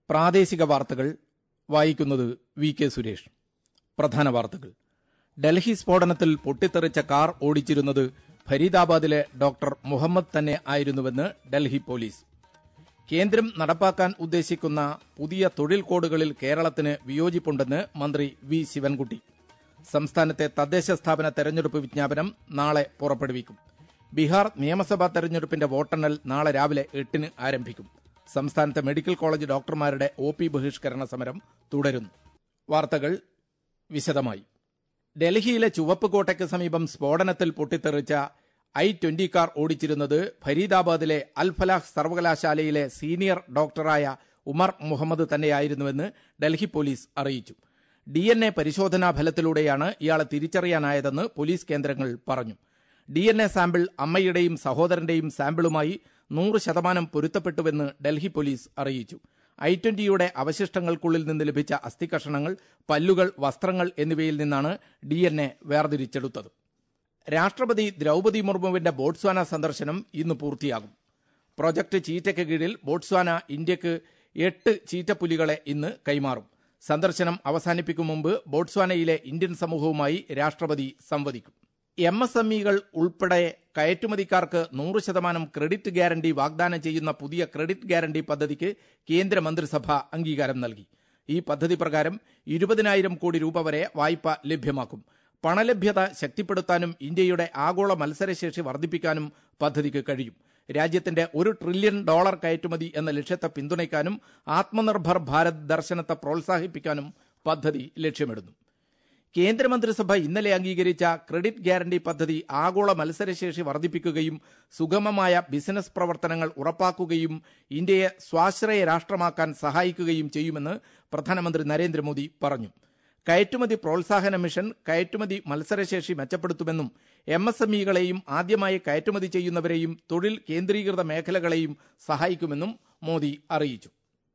പ്രാദേശിക വാർത്തകൾ വായിക്കുന്നത് വി കെ സുരേഷ് പ്രധാന വാർത്തകൾ ഡൽഹി സ്ഫോടനത്തിൽ പൊട്ടിത്തെറിച്ച കാർ ഓടിച്ചിരുന്നത് ഫരീദാബാദിലെ ഡോക്ടർ മുഹമ്മദ് തന്നെ ആയിരുന്നുവെന്ന് ഡൽഹി പോലീസ് കേന്ദ്രം നടപ്പാക്കാൻ ഉദ്ദേശിക്കുന്ന പുതിയ തൊഴിൽ കോഡുകളിൽ കേരളത്തിന് വിയോജിപ്പുണ്ടെന്ന് മന്ത്രി വി ശിവൻകുട്ടി സംസ്ഥാനത്തെ തദ്ദേശ സ്ഥാപന തെരഞ്ഞെടുപ്പ് വിജ്ഞാപനം നാളെ പുറപ്പെടുവിക്കും ബീഹാർ നിയമസഭാ തെരഞ്ഞെടുപ്പിന്റെ വോട്ടെണ്ണൽ നാളെ രാവിലെ എട്ടിന് ആരംഭിക്കും സംസ്ഥാനത്തെ മെഡിക്കൽ കോളേജ് ഡോക്ടർമാരുടെ ഒ പി ബഹിഷ്കരണ സമരം തുടരുന്നു വാർത്തകൾ വിശദമായി ഡൽഹിയിലെ ചുവപ്പ് കോട്ടയ്ക്ക് സമീപം സ്ഫോടനത്തിൽ പൊട്ടിത്തെറിച്ച ഐ ട്വന്റി കാർ ഓടിച്ചിരുന്നത് ഫരീദാബാദിലെ അൽ ഫലാഹ് സർവകലാശാലയിലെ സീനിയർ ഡോക്ടറായ ഉമർ മുഹമ്മദ് തന്നെയായിരുന്നുവെന്ന് ഡൽഹി പോലീസ് അറിയിച്ചു ഡി എൻ എ പരിശോധനാ ഫലത്തിലൂടെയാണ് ഇയാളെ തിരിച്ചറിയാനായതെന്ന് പോലീസ് കേന്ദ്രങ്ങൾ പറഞ്ഞു ഡി എൻ എ സാമ്പിൾ അമ്മയുടെയും സഹോദരന്റെയും സാമ്പിളുമായി നൂറ് ശതമാനം പൊരുത്തപ്പെട്ടുവെന്ന് ഡൽഹി പോലീസ് അറിയിച്ചു ഐ ട്വന്റിയുടെ അവശിഷ്ടങ്ങൾക്കുള്ളിൽ നിന്ന് ലഭിച്ച അസ്ഥികഷണങ്ങൾ പല്ലുകൾ വസ്ത്രങ്ങൾ എന്നിവയിൽ നിന്നാണ് ഡി എൻ എ വേർതിരിച്ചെടുത്തത് രാഷ്ട്രപതി ദ്രൗപതി മുർമുവിന്റെ ബോട്സ്വാന സന്ദർശനം ഇന്ന് പൂർത്തിയാകും പ്രൊജക്ട് ചീറ്റയ്ക്ക് കീഴിൽ ബോട്സ്വാന ഇന്ത്യക്ക് എട്ട് ചീറ്റപ്പുലികളെ ഇന്ന് കൈമാറും സന്ദർശനം അവസാനിപ്പിക്കും മുമ്പ് ബോട്സ്വാനയിലെ ഇന്ത്യൻ സമൂഹവുമായി രാഷ്ട്രപതി സംവദിക്കും എം എസ് എം ഇകൾ ഉൾപ്പെടെ കയറ്റുമതിക്കാർക്ക് നൂറ് ശതമാനം ക്രെഡിറ്റ് ഗ്യാരണ്ടി വാഗ്ദാനം ചെയ്യുന്ന പുതിയ ക്രെഡിറ്റ് ഗ്യാരണ്ടി പദ്ധതിക്ക് കേന്ദ്രമന്ത്രിസഭ അംഗീകാരം നൽകി ഈ പദ്ധതി പ്രകാരം ഇരുപതിനായിരം കോടി രൂപ വരെ വായ്പ ലഭ്യമാക്കും പണലഭ്യത ശക്തിപ്പെടുത്താനും ഇന്ത്യയുടെ ആഗോള മത്സരശേഷി വർദ്ധിപ്പിക്കാനും പദ്ധതിക്ക് കഴിയും രാജ്യത്തിന്റെ ഒരു ട്രില്യൺ ഡോളർ കയറ്റുമതി എന്ന ലക്ഷ്യത്തെ പിന്തുണയ്ക്കാനും ആത്മനിർഭർ ഭാരത് ദർശനത്തെ പ്രോത്സാഹിപ്പിക്കാനും പദ്ധതി ലക്ഷ്യമിടുന്നു കേന്ദ്രമന്ത്രിസഭ ഇന്നലെ അംഗീകരിച്ച ക്രെഡിറ്റ് ഗ്യാരണ്ടി പദ്ധതി ആഗോള മത്സരശേഷി വർദ്ധിപ്പിക്കുകയും സുഗമമായ ബിസിനസ് പ്രവർത്തനങ്ങൾ ഉറപ്പാക്കുകയും ഇന്ത്യയെ സ്വാശ്രയ രാഷ്ട്രമാക്കാൻ സഹായിക്കുകയും ചെയ്യുമെന്ന് പ്രധാനമന്ത്രി നരേന്ദ്രമോദി പറഞ്ഞു കയറ്റുമതി പ്രോത്സാഹന മിഷൻ കയറ്റുമതി മത്സരശേഷി മെച്ചപ്പെടുത്തുമെന്നും എം എസ് എം ഇകളെയും ആദ്യമായി കയറ്റുമതി ചെയ്യുന്നവരെയും തൊഴിൽ കേന്ദ്രീകൃത മേഖലകളെയും സഹായിക്കുമെന്നും മോദി അറിയിച്ചു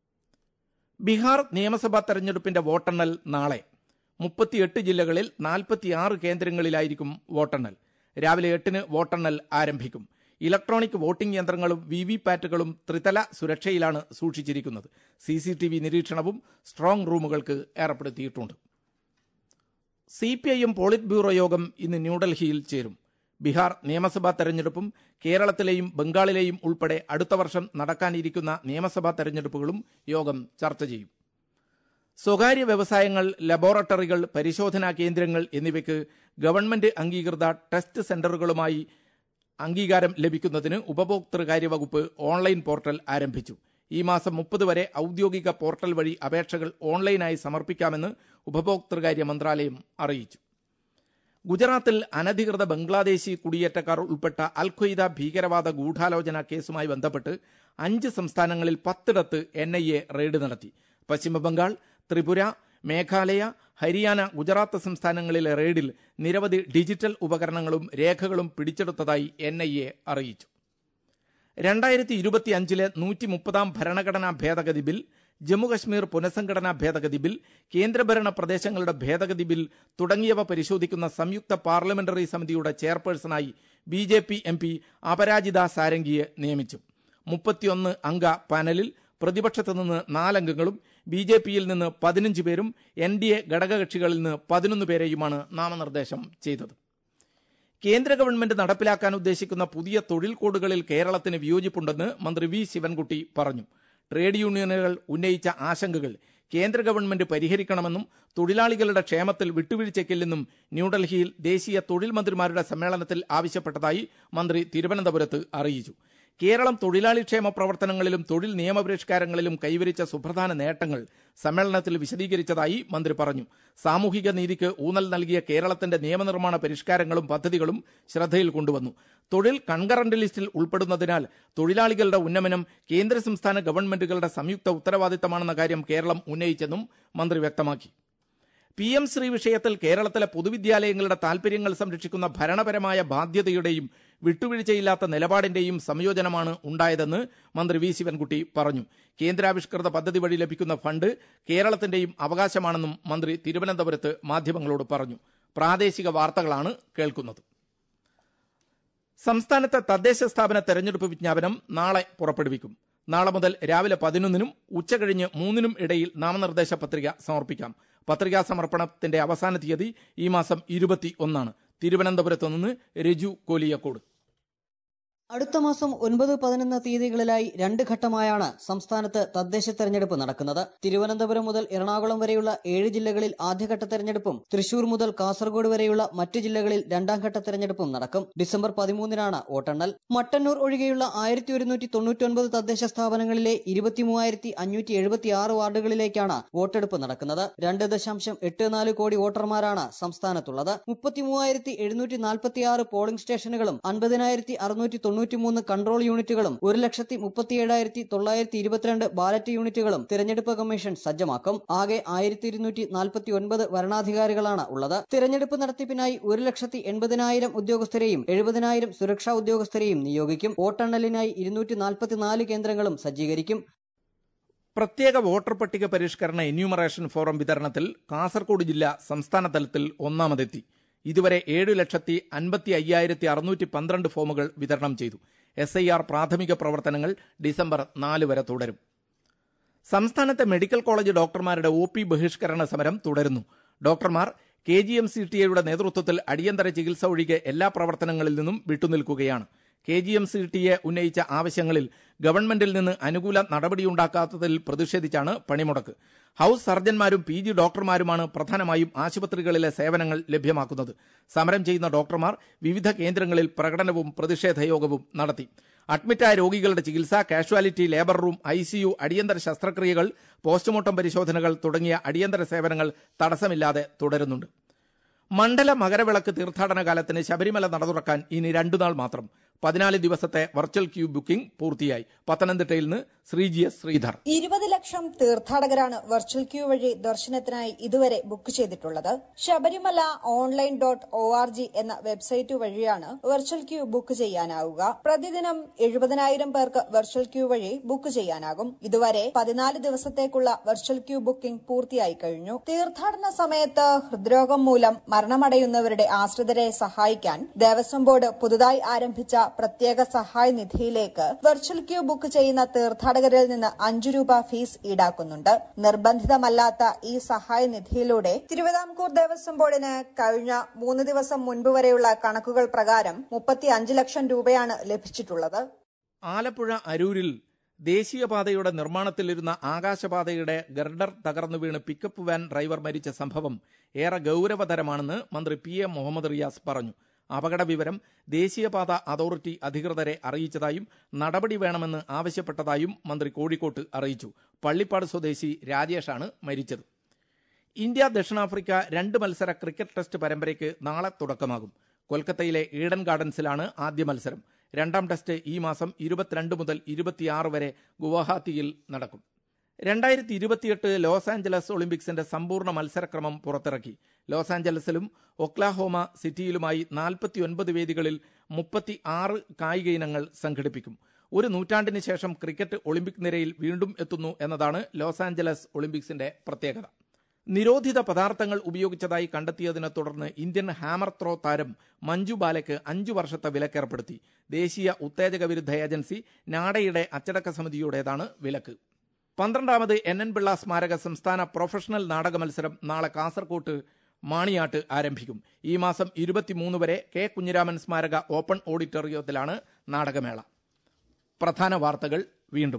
ബീഹാർ നിയമസഭാ തെരഞ്ഞെടുപ്പിന്റെ വോട്ടെണ്ണൽ നാളെ മുപ്പത്തിയെട്ട് ജില്ലകളിൽ നാൽപ്പത്തിയാറ് കേന്ദ്രങ്ങളിലായിരിക്കും വോട്ടെണ്ണൽ രാവിലെ എട്ടിന് വോട്ടെണ്ണൽ ആരംഭിക്കും ഇലക്ട്രോണിക് വോട്ടിംഗ് യന്ത്രങ്ങളും വി വി പാറ്റുകളും ത്രിതല സുരക്ഷയിലാണ് സൂക്ഷിച്ചിരിക്കുന്നത് സി സി ടി വി നിരീക്ഷണവും സ്ട്രോങ് റൂമുകൾക്ക് ഏർപ്പെടുത്തിയിട്ടുണ്ട് C P I M politburo യോഗം ഇന്ന് ന്യൂഡൽഹിയിൽ ചേരും ബീഹാർ നിയമസഭാ തെരഞ്ഞെടുപ്പും കേരളത്തിലെയും ബംഗാളിലെയും ഉൾപ്പെടെ അടുത്ത വർഷം നടക്കാനിരിക്കുന്ന നിയമസഭാ തെരഞ്ഞെടുപ്പുകളും യോഗം ചർച്ച ചെയ്യും സ്വകാര്യ വ്യവസായങ്ങൾ ലബോറട്ടറികൾ പരിശോധനാ കേന്ദ്രങ്ങൾ എന്നിവയ്ക്ക് ഗവൺമെന്റ് അംഗീകൃത ടെസ്റ്റ് സെന്ററുകളുമായി അംഗീകാരം ലഭിക്കുന്നതിന് ഉപഭോക്തൃകാര്യ വകുപ്പ് ഓൺലൈൻ പോർട്ടൽ ആരംഭിച്ചു ഈ മാസം മുപ്പത് വരെ ഔദ്യോഗിക പോർട്ടൽ വഴി അപേക്ഷകൾ ഓൺലൈനായി സമർപ്പിക്കാമെന്ന് ഉപഭോക്തൃകാര്യ മന്ത്രാലയം അറിയിച്ചു ഗുജറാത്തിൽ അനധികൃത ബംഗ്ലാദേശി കുടിയേറ്റക്കാർ ഉൾപ്പെട്ട അൽ ഖ്വയ്ദ ഭീകരവാദ ഗൂഢാലോചന കേസുമായി ബന്ധപ്പെട്ട് അഞ്ച് സംസ്ഥാനങ്ങളിൽ പത്തിടത്ത് എൻ ഐ എ റെയ്ഡ് നടത്തി പശ്ചിമബംഗാൾ ത്രിപുര മേഘാലയ ഹരിയാന ഗുജറാത്ത് സംസ്ഥാനങ്ങളിലെ റെയ്ഡിൽ നിരവധി ഡിജിറ്റൽ ഉപകരണങ്ങളും രേഖകളും പിടിച്ചെടുത്തതായി എൻ ഐ എ അറിയിച്ചു രണ്ടായിരത്തി ഇരുപത്തി അഞ്ചിലെ നൂറ്റി മുപ്പതാം ഭരണഘടനാ ഭേദഗതി ബിൽ ജമ്മുകശ്മീർ പുനഃസംഘടനാ ഭേദഗതി ബിൽ കേന്ദ്രഭരണ പ്രദേശങ്ങളുടെ ഭേദഗതി ബിൽ തുടങ്ങിയവ പരിശോധിക്കുന്ന സംയുക്ത പാർലമെന്ററി സമിതിയുടെ ചെയർപേഴ്സണായി B J P M P Aparajita സാരംഗിയെ നിയമിച്ചു മുപ്പത്തിയൊന്ന് അംഗ പാനലിൽ പ്രതിപക്ഷത്തു നിന്ന് നാലംഗങ്ങളും ബി ജെ പിയിൽ നിന്ന് പതിനഞ്ച് പേരും എൻ ഡി എ ഘടകകക്ഷികളിൽ നിന്ന് പതിനൊന്ന് പേരെയുമാണ് നാമനിർദ്ദേശം ചെയ്തത് കേന്ദ്ര ഗവൺമെന്റ് നടപ്പിലാക്കാൻ ഉദ്ദേശിക്കുന്ന പുതിയ തൊഴിൽ കോഡുകളിൽ കേരളത്തിന് വിയോജിപ്പുണ്ടെന്ന് മന്ത്രി വി ശിവൻകുട്ടി പറഞ്ഞു ട്രേഡ് യൂണിയനുകൾ ഉന്നയിച്ച ആശങ്കകൾ കേന്ദ്ര ഗവൺമെന്റ് പരിഹരിക്കണമെന്നും തൊഴിലാളികളുടെ ക്ഷേമത്തിൽ വിട്ടുവീഴ്ചയ്ക്കില്ലെന്നും ന്യൂഡൽഹിയിൽ ദേശീയ തൊഴിൽ മന്ത്രിമാരുടെ സമ്മേളനത്തിൽ ആവശ്യപ്പെട്ടതായി മന്ത്രി തിരുവനന്തപുരത്ത് അറിയിച്ചു കേരളം തൊഴിലാളി ക്ഷേമ പ്രവർത്തനങ്ങളിലും തൊഴിൽ നിയമപരിഷ്കാരങ്ങളിലും കൈവരിച്ച സുപ്രധാന നേട്ടങ്ങൾ സമ്മേളനത്തിൽ വിശദീകരിച്ചതായി മന്ത്രി പറഞ്ഞു സാമൂഹിക നീതിക്ക് ഊന്നൽ നൽകിയ കേരളത്തിന്റെ നിയമനിർമ്മാണ പരിഷ്കാരങ്ങളും പദ്ധതികളും ശ്രദ്ധയിൽ കൊണ്ടുവന്നു തൊഴിൽ കൺകറന്റ് ലിസ്റ്റിൽ ഉൾപ്പെടുന്നതിനാൽ തൊഴിലാളികളുടെ ഉന്നമനം കേന്ദ്ര സംസ്ഥാന ഗവൺമെന്റുകളുടെ സംയുക്ത ഉത്തരവാദിത്തമാണെന്ന കാര്യം കേരളം ഉന്നയിച്ചെന്നും മന്ത്രി വ്യക്തമാക്കി പി എം ശ്രീ വിഷയത്തിൽ കേരളത്തിലെ പൊതുവിദ്യാലയങ്ങളുടെ താൽപര്യങ്ങൾ സംരക്ഷിക്കുന്ന ഭരണപരമായ ബാധ്യതയുടെയും വിട്ടുവീഴ്ചയില്ലാത്ത നിലപാടിന്റെയും സംയോജനമാണ് ഉണ്ടായതെന്ന് മന്ത്രി വി ശിവൻകുട്ടി പറഞ്ഞു കേന്ദ്രാവിഷ്കൃത പദ്ധതി വഴി ലഭിക്കുന്ന ഫണ്ട് കേരളത്തിന്റെയും അവകാശമാണെന്നും മന്ത്രി തിരുവനന്തപുരത്ത് മാധ്യമങ്ങളോട് പറഞ്ഞു പ്രാദേശിക വാർത്തകളാണ് കേൾക്കുന്നത് സംസ്ഥാനത്തെ തദ്ദേശ സ്ഥാപന തെരഞ്ഞെടുപ്പ് വിജ്ഞാപനം നാളെ പുറപ്പെടുവിക്കും നാളെ മുതൽ രാവിലെ പതിനൊന്നിനും ഉച്ചകഴിഞ്ഞ് മൂന്നിനും ഇടയിൽ നാമനിർദ്ദേശ പത്രിക സമർപ്പിക്കാം പത്രികാ സമർപ്പണത്തിന്റെ അവസാന തീയതി ഈ മാസം ഇരുപത്തി ഒന്നാണ് തിരുവനന്തപുരത്ത് നിന്ന് രജു കോലിയക്കോട് അടുത്ത മാസം ഒൻപത് പതിനൊന്ന് തീയതികളിലായി രണ്ട് ഘട്ടമായാണ് സംസ്ഥാനത്ത് തദ്ദേശ തെരഞ്ഞെടുപ്പ് നടക്കുന്നത് തിരുവനന്തപുരം മുതൽ എറണാകുളം വരെയുള്ള ഏഴ് ജില്ലകളിൽ ആദ്യഘട്ട തെരഞ്ഞെടുപ്പും തൃശൂർ മുതൽ കാസർഗോഡ് വരെയുള്ള മറ്റ് ജില്ലകളിൽ രണ്ടാം ഘട്ട തെരഞ്ഞെടുപ്പും നടക്കും ഡിസംബർ പതിമൂന്നിനാണ് വോട്ടെണ്ണൽ മട്ടന്നൂർ ഒഴികെയുള്ള ആയിരത്തി ഒരുന്നൂറ്റി തൊണ്ണൂറ്റൊൻപത് തദ്ദേശ സ്ഥാപനങ്ങളിലെ ഇരുപത്തിമൂവായിരത്തി അഞ്ഞൂറ്റി എഴുപത്തി ആറ് വാർഡുകളിലേക്കാണ് വോട്ടെടുപ്പ് നടക്കുന്നത് രണ്ട് ദശാംശം എട്ട് നാല് കോടി വോട്ടർമാരാണ് സംസ്ഥാനത്തുള്ളത് മുപ്പത്തിമൂവായിരത്തി എഴുന്നൂറ്റി നാൽപ്പത്തി ആറ് പോളിംഗ് സ്റ്റേഷനുകളും അൻപതിനായിരത്തി അറുന്നൂറ്റി തൊണ്ണൂറ്റിമൂന്ന് കൺട്രോൾ യൂണിറ്റുകളും ഒരു ലക്ഷത്തി മുപ്പത്തിയേഴായിരത്തി തൊള്ളായിരത്തി ഇരുപത്തിരണ്ട് ബാലറ്റ് യൂണിറ്റുകളും തിരഞ്ഞെടുപ്പ് കമ്മീഷൻ സജ്ജമാക്കും ആകെ ആയിരത്തി ഇരുന്നൂറ്റി നാൽപ്പത്തി ഒൻപത് വരണാധികാരികളാണ് ഉള്ളത് തിരഞ്ഞെടുപ്പ് നടത്തിപ്പിനായി ഒരു ലക്ഷത്തി എൺപതിനായിരം ഉദ്യോഗസ്ഥരെയും എഴുപതിനായിരം സുരക്ഷാ ഉദ്യോഗസ്ഥരെയും നിയോഗിക്കും വോട്ടെണ്ണലിനായി ഇരുന്നൂറ്റി നാൽപ്പത്തിനാല് കേന്ദ്രങ്ങളും സജ്ജീകരിക്കും പ്രത്യേക വോട്ടർ പട്ടിക പരിഷ്കരണ എന്യൂമറേഷൻ ഫോറം വിതരണത്തിൽ കാസർഗോഡ് ജില്ല സംസ്ഥാന തലത്തിൽ ഒന്നാമതെത്തി ഇതുവരെ ഏഴ് ലക്ഷത്തി അൻപത്തി അയ്യായിരത്തി അറുന്നൂറ്റി പന്ത്രണ്ട് ഫോമുകൾ വിതരണം ചെയ്തു എസ് ഐ ആർ പ്രാഥമിക പ്രവർത്തനങ്ങൾ ഡിസംബർ നാല് വരെ തുടരും സംസ്ഥാനത്തെ മെഡിക്കൽ കോളേജ് ഡോക്ടർമാരുടെ ഒ പി ബഹിഷ്കരണ സമരം തുടരുന്നു ഡോക്ടർമാർ K G M C T എയുടെ നേതൃത്വത്തിൽ അടിയന്തര ചികിത്സ ഒഴികെ എല്ലാ പ്രവർത്തനങ്ങളിൽ നിന്നും വിട്ടുനിൽക്കുകയാണ് K G M C T A ഉന്നയിച്ച ആവശ്യങ്ങളിൽ ഗവൺമെന്റിൽ നിന്ന് അനുകൂല നടപടിയുണ്ടാക്കാത്തതിൽ പ്രതിഷേധിച്ചാണ് പണിമുടക്ക് ഹൌസ് സർജന്മാരും പി ജി ഡോക്ടർമാരുമാണ് പ്രധാനമായും ആശുപത്രികളിലെ സേവനങ്ങൾ ലഭ്യമാക്കുന്നത് സമരം ചെയ്യുന്ന ഡോക്ടർമാർ വിവിധ കേന്ദ്രങ്ങളിൽ പ്രകടനവും പ്രതിഷേധ യോഗവും നടത്തി അഡ്മിറ്റായ രോഗികളുടെ ചികിത്സ casualty labour room I CU അടിയന്തര ശസ്ത്രക്രിയകൾ പോസ്റ്റ്മോർട്ടം പരിശോധനകൾ തുടങ്ങിയ അടിയന്തര സേവനങ്ങൾ തടസ്സമില്ലാതെ തുടരുന്നുണ്ട് മണ്ഡല മകരവിളക്ക് തീർത്ഥാടന കാലത്തിന് ശബരിമല നട തുറക്കാൻ ഇനി രണ്ടു നാൾ മാത്രം പതിനാല് ദിവസത്തെ വെർച്വൽ ക്യൂ ബുക്കിംഗ് പൂർത്തിയായി പത്തനംതിട്ടയിൽ നിന്ന് ശ്രീജി എസ് ശ്രീധർ ഇരുപത് ലക്ഷം തീർത്ഥാടകരാണ് വെർച്വൽ ക്യൂ വഴി ദർശനത്തിനായി ഇതുവരെ ബുക്ക് ചെയ്തിട്ടുള്ളത് Sabarimala online dot O R G എന്ന വെബ്സൈറ്റ് വഴിയാണ് വെർച്വൽ ക്യൂ ബുക്ക് ചെയ്യാനാവുക പ്രതിദിനം എഴുപതിനായിരം പേർക്ക് വെർച്വൽ ക്യൂ വഴി ബുക്ക് ചെയ്യാനാകും ഇതുവരെ പതിനാല് ദിവസത്തേക്കുള്ള വെർച്വൽ ക്യൂ ബുക്കിംഗ് പൂർത്തിയായി കഴിഞ്ഞു തീർത്ഥാടന സമയത്ത് ഹൃദ്രോഗം മൂലം മരണമടയുന്നവരുടെ ആശ്രിതരെ സഹായിക്കാൻ ദേവസ്വം ബോർഡ് പുതുതായി ആരംഭിച്ച പ്രത്യേക സഹായ നിധിയിലേക്ക് വെർച്വൽ ക്യൂ ബുക്ക് ചെയ്യുന്ന തീർത്ഥാടകരിൽ നിന്ന് അഞ്ചു രൂപ ഫീസ് ഈടാക്കുന്നുണ്ട് നിർബന്ധിതമല്ലാത്ത ഈ സഹായ നിധിയിലൂടെ തിരുവിതാംകൂർ ദേവസ്വം ബോർഡിന് കഴിഞ്ഞ മൂന്ന് ദിവസം മുൻപ് വരെയുള്ള കണക്കുകൾ പ്രകാരം മുപ്പത്തി അഞ്ച് ലക്ഷം രൂപയാണ് ലഭിച്ചിട്ടുള്ളത് ആലപ്പുഴ അരൂരിൽ ദേശീയപാതയുടെ നിർമ്മാണത്തിലിരുന്ന ആകാശപാതയുടെ ഗർഡർ തകർന്നു വീണ് പിക്കപ്പ് വാൻ ഡ്രൈവർ മരിച്ച സംഭവം ഏറെ ഗൌരവതരമാണെന്ന് മന്ത്രി പി എ മുഹമ്മദ് റിയാസ് പറഞ്ഞു അപകട വിവരം ദേശീയപാത അതോറിറ്റി അധികൃതരെ അറിയിച്ചതായും നടപടി വേണമെന്ന് ആവശ്യപ്പെട്ടതായും മന്ത്രി കോഴിക്കോട്ട് അറിയിച്ചു പള്ളിപ്പാട് സ്വദേശി രാജേഷാണ് മരിച്ചത് ഇന്ത്യ ദക്ഷിണാഫ്രിക്ക രണ്ട് മത്സര ക്രിക്കറ്റ് ടെസ്റ്റ് പരമ്പരയ്ക്ക് നാളെ തുടക്കമാകും കൊൽക്കത്തയിലെ ഈഡൻ ഗാർഡൻസിലാണ് ആദ്യ മത്സരം രണ്ടാം ടെസ്റ്റ് ഈ മാസം ഇരുപത്തിരണ്ട് മുതൽ ഇരുപത്തിയാറ് വരെ ഗുവാഹത്തിയിൽ നടക്കും രണ്ടായിരത്തി ഇരുപത്തിയെട്ട് ലോസ് ആഞ്ചലസ് ഒളിമ്പിക്സിന്റെ സമ്പൂർണ്ണ മത്സരക്രമം പുറത്തിറക്കി ലോസ് ആഞ്ചലസിലും ഒക്ലാഹോമ സിറ്റിയിലുമായി നാൽപ്പത്തിയൊൻപത് വേദികളിൽ മുപ്പത്തി ആറ് കായിക ഇനങ്ങൾ സംഘടിപ്പിക്കും ഒരു നൂറ്റാണ്ടിന് ശേഷം ക്രിക്കറ്റ് ഒളിമ്പിക് നിരയിൽ വീണ്ടും എത്തുന്നു എന്നതാണ് ലോസ് ആഞ്ചലസ് ഒളിമ്പിക്സിന്റെ പ്രത്യേകത നിരോധിത പദാർത്ഥങ്ങൾ ഉപയോഗിച്ചതായി കണ്ടെത്തിയതിനെ തുടർന്ന് ഇന്ത്യൻ ഹാമർ ത്രോ താരം മഞ്ജു ബാലയ്ക്ക് അഞ്ചു വർഷത്തെ വിലക്കേർപ്പെടുത്തി ദേശീയ ഉത്തേജക വിരുദ്ധ ഏജൻസി നാഡയുടെ അച്ചടക്ക സമിതിയുടേതാണ് വിലക്ക് പന്ത്രണ്ടാമത് എൻ എൻ പിള്ള സ്മാരക സംസ്ഥാന പ്രൊഫഷണൽ നാടക മത്സരം നാളെ കാസർകോട്ട് മാണിയാട്ട് ആരംഭിക്കും ഈ മാസം ഇരുപത്തിമൂന്ന് വരെ കെ കുഞ്ഞിരാമൻ സ്മാരക ഓപ്പൺ ഓഡിറ്റോറിയത്തിലാണ് നാടകമേള പ്രധാന വാർത്തകൾ വീണ്ടും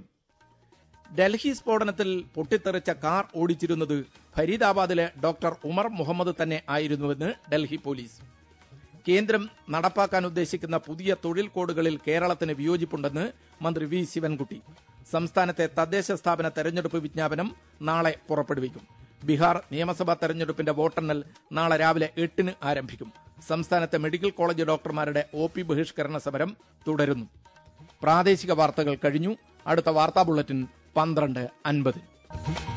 ഡൽഹി സ്ഫോടനത്തിൽ പൊട്ടിത്തെറിച്ച കാർ ഓടിച്ചിരുന്നത് ഫരീദാബാദിലെ ഡോക്ടർ ഉമർ മുഹമ്മദ് തന്നെ ആയിരുന്നുവെന്ന് ഡൽഹി പോലീസ് കേന്ദ്രം നടപ്പാക്കാൻ ഉദ്ദേശിക്കുന്ന പുതിയ തൊഴിൽ കോഡുകളിൽ കേരളത്തിന് വിയോജിപ്പുണ്ടെന്ന് മന്ത്രി വി ശിവൻകുട്ടി സംസ്ഥാനത്തെ തദ്ദേശ സ്ഥാപന തെരഞ്ഞെടുപ്പ് വിജ്ഞാപനം നാളെ പുറപ്പെടുവിക്കും ബീഹാർ നിയമസഭാ തെരഞ്ഞെടുപ്പിന്റെ വോട്ടെണ്ണൽ നാളെ രാവിലെ എട്ടിന് ആരംഭിക്കും സംസ്ഥാനത്തെ മെഡിക്കൽ കോളേജ് ഡോക്ടർമാരുടെ ഒ പി ബഹിഷ്കരണ സമരം തുടരുന്നു പ്രാദേശിക വാർത്തകൾ കഴിഞ്ഞു അടുത്ത വാർത്താ ബുള്ളറ്റിൻ പന്ത്രണ്ട് അൻപത്